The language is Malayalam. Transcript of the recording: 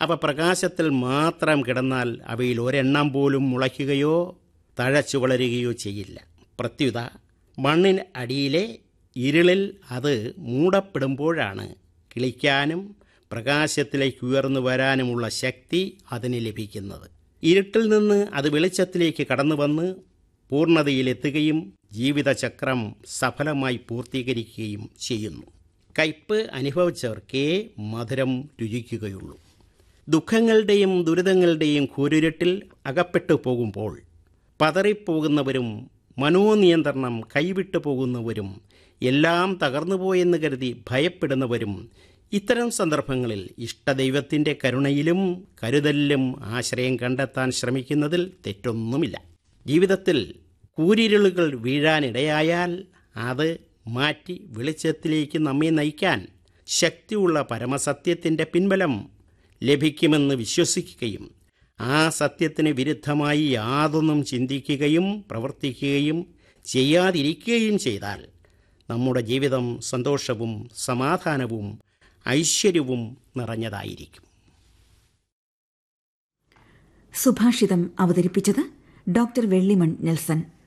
അവ പ്രകാശത്തിൽ മാത്രം കിടന്നാൽ അവയിൽ ഒരെണ്ണം പോലും മുളയ്ക്കുകയോ തഴച്ചു വളരുകയോ ചെയ്യില്ല പ്രത്യുത മണ്ണിന് അടിയിലെ ഇരുളിൽ അത് മൂടപ്പെടുമ്പോഴാണ് കിളിക്കാനും പ്രകാശത്തിലേക്ക് ഉയർന്നു വരാനുമുള്ള ശക്തി അതിന് ലഭിക്കുന്നത് ഇരുട്ടിൽ നിന്ന് അത് വെളിച്ചത്തിലേക്ക് കടന്നു വന്ന് പൂർണ്ണതയിലെത്തുകയും ജീവിതചക്രം സഫലമായി പൂർത്തീകരിക്കുകയും ചെയ്യുന്നു കയ്പ് അനുഭവിച്ചവർക്കേ മധുരം രുചിക്കുകയുള്ളൂ ദുഃഖങ്ങളുടെയും ദുരിതങ്ങളുടെയും കൂരിരുട്ടിൽ അകപ്പെട്ടു പോകുമ്പോൾ പതറിപ്പോകുന്നവരും മനോനിയന്ത്രണം കൈവിട്ടു പോകുന്നവരും എല്ലാം തകർന്നുപോയെന്ന് കരുതി ഭയപ്പെടുന്നവരും ഇത്തരം സന്ദർഭങ്ങളിൽ ഇഷ്ടദൈവത്തിൻ്റെ കരുണയിലും കരുതലിലും ആശ്രയം കണ്ടെത്താൻ ശ്രമിക്കുന്നതിൽ തെറ്റൊന്നുമില്ല ജീവിതത്തിൽ കൂരിരുളുകൾ വീഴാനിടയായാൽ അത് മാറ്റി വെളിച്ചത്തിലേക്ക് നമ്മെ നയിക്കാൻ ശക്തിയുള്ള പരമസത്യത്തിൻ്റെ പിൻബലം ലഭിക്കുമെന്ന് വിശ്വസിക്കുകയും ആ സത്യത്തിന് വിരുദ്ധമായി യാതൊന്നും ചിന്തിക്കുകയും പ്രവർത്തിക്കുകയും ചെയ്യാതിരിക്കുകയും ചെയ്താൽ നമ്മുടെ ജീവിതം സന്തോഷവും സമാധാനവും ഐശ്വര്യവും നിറഞ്ഞതായിരിക്കും സുഭാഷിതം അവതരിപ്പിച്ചത് ഡോക്ടർ വെള്ളിമൺ നെൽസൺ